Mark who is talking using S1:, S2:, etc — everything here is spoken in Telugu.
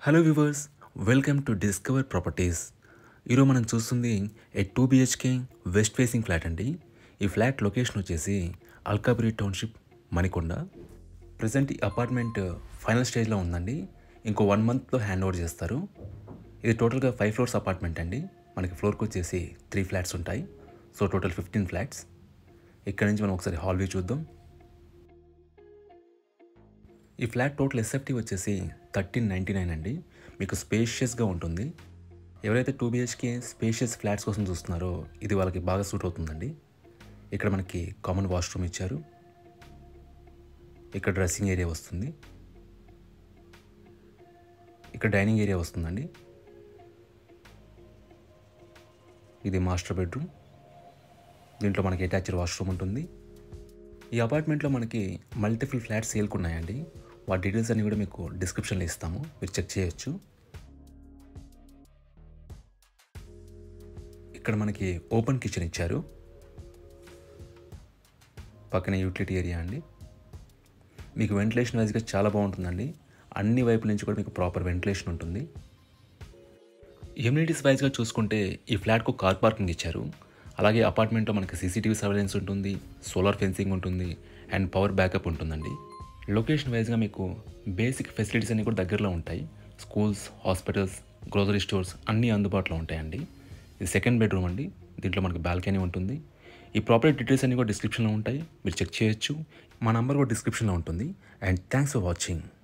S1: hello viewers welcome to discover properties ఈరోజు మనం చూస్తుంది a two BHK west facing flat అండి ఈ ఫ్లాట్ లొకేషన్ వచ్చేసి అల్కాపురి టౌన్షిప్ మణికొండ ప్రజెంట్ ఈ అపార్ట్మెంట్ ఫైనల్ స్టేజ్లో ఉందండి ఇంకో వన్ మంత్లో హ్యాండ్ ఓవర్ చేస్తారు ఇది టోటల్గా ఫైవ్ ఫ్లోర్స్ అపార్ట్మెంట్ అండి మనకి ఫ్లోర్కి వచ్చేసి త్రీ ఫ్లాట్స్ ఉంటాయి సో టోటల్ ఫిఫ్టీన్ ఫ్లాట్స్ ఇక్కడ నుంచి మనం ఒకసారి హాల్ వ్యూ చూద్దాం ఈ ఫ్లాట్ టోటల్ ఎస్ఎఫ్టీ వచ్చేసి థర్టీన్ నైంటీ నైన్ అండి మీకు స్పేషియస్గా ఉంటుంది ఎవరైతే టూ బిహెచ్కే స్పేషియస్ ఫ్లాట్స్ కోసం చూస్తున్నారో ఇది వాళ్ళకి బాగా సూట్ అవుతుందండి ఇక్కడ మనకి కామన్ వాష్రూమ్ ఇచ్చారు ఇక్కడ డ్రెస్సింగ్ ఏరియా వస్తుంది ఇక్కడ డైనింగ్ ఏరియా వస్తుందండి ఇది మాస్టర్ బెడ్రూమ్ దీంట్లో మనకి అటాచ్డ్ వాష్రూమ్ ఉంటుంది ఈ అపార్ట్మెంట్లో మనకి మల్టిపుల్ ఫ్లాట్స్ సేల్కి ఉన్నాయండి వాటి డీటెయిల్స్ అన్ని కూడా మీకు డిస్క్రిప్షన్లో ఇస్తాము మీరు చెక్ చేయొచ్చు ఇక్కడ మనకి ఓపెన్ కిచెన్ ఇచ్చారు పక్కన యూటిలిటీ ఏరియా అండి మీకు వెంటిలేషన్ వైజ్గా చాలా బాగుంటుందండి అన్ని వైపుల నుంచి కూడా మీకు ప్రాపర్ వెంటిలేషన్ ఉంటుంది ఎమ్యూనిటీస్ వైజ్గా చూసుకుంటే ఈ ఫ్లాట్కు కార్ పార్కింగ్ ఇచ్చారు అలాగే అపార్ట్మెంట్లో మనకి సీసీటీవీ సర్వేలెన్స్ ఉంటుంది సోలార్ ఫెన్సింగ్ ఉంటుంది అండ్ పవర్ బ్యాకప్ ఉంటుందండి లొకేషన్ వైజ్గా మీకు బేసిక్ ఫెసిలిటీస్ అన్నీ కూడా దగ్గరలో ఉంటాయి స్కూల్స్ హాస్పిటల్స్ గ్రోసరీ స్టోర్స్ అన్నీ అందుబాటులో ఉంటాయండి ఇది సెకండ్ బెడ్రూమ్ అండి దీంట్లో మనకి బాల్కనీ ఉంటుంది ఈ ప్రాపర్టీ డీటెయిల్స్ అన్నీ కూడా డిస్క్రిప్షన్లో ఉంటాయి మీరు చెక్ చేయొచ్చు మా నంబర్ కూడా డిస్క్రిప్షన్లో ఉంటుంది అండ్ థ్యాంక్స్ ఫర్ వాచింగ్